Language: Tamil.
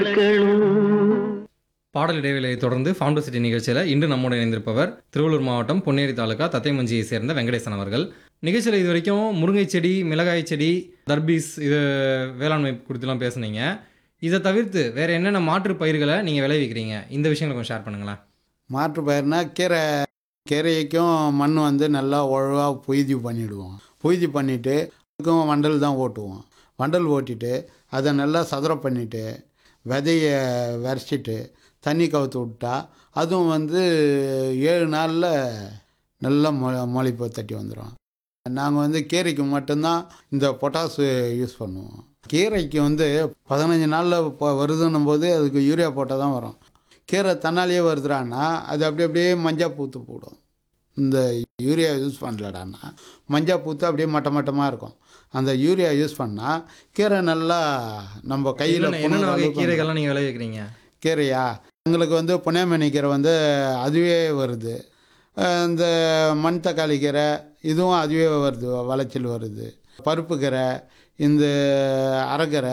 பாடல் இடைவேளையை தொடர்ந்து ஃபவுண்டர் சிட்டி நிகழ்ச்சியில் இன்று நம்மோடு இணைந்திருப்பவர் திருவள்ளூர் மாவட்டம் பொன்னேரி தாலுகா தத்தைமஞ்சியை சேர்ந்த வெங்கடேசன் அவர்கள் நிகழ்ச்சியில் இது வரைக்கும் முருங்கை செடி மிளகாய் செடி தர்பீஸ் இது வேளாண்மை குறித்துலாம் பேசுனீங்க இதை தவிர்த்து வேறு என்னென்ன மாற்று பயிர்களை நீங்கள் விளைவிக்கிறீங்க இந்த விஷயங்களை கொஞ்சம் ஷேர் பண்ணுங்களேன் மாற்று பயிர்னா கீரை கீரைக்கும் மண் வந்து நல்லா ஒழுவாக பொய்தி பண்ணிவிடுவோம் பொய்தி பண்ணிவிட்டு அதுக்கும் வண்டல் தான் ஓட்டுவோம் வண்டல் ஓட்டிட்டு அதை நல்லா சதுரம் பண்ணிவிட்டு விதையை விரைச்சிட்டு தண்ணி கவுத்து விட்டா அதுவும் வந்து ஏழு நாளில் நல்லா மொ முளைப்பு தட்டி வந்துடும் நாங்கள் வந்து கீரைக்கு மட்டும்தான் இந்த பொட்டாசு யூஸ் பண்ணுவோம் கீரைக்கு வந்து பதினஞ்சு நாளில் இப்போ வருதுன்னும் போது அதுக்கு யூரியா போட்டால் தான் வரும் கீரை தன்னாலேயே வருதுடான்னா அது அப்படி அப்படியே மஞ்சள் பூத்து போடும் இந்த யூரியா யூஸ் பண்ணலடான்னா மஞ்சள் பூத்து அப்படியே மட்ட மட்டமாக இருக்கும் அந்த யூரியா யூஸ் பண்ணால் கீரை நல்லா நம்ம கையில் என்னென்ன என்னென்ன வகை கீரைகள்லாம் நீங்கள் விளைவிக்கிறீங்க கீரையா எங்களுக்கு வந்து புனையமணி கீரை வந்து அதுவே வருது அஹ் இந்த மண் தக்காளி கீரை இதுவும் அதுவே வருது விளைச்சல் வருது பருப்பு கீரை இந்த அரைக்கீரை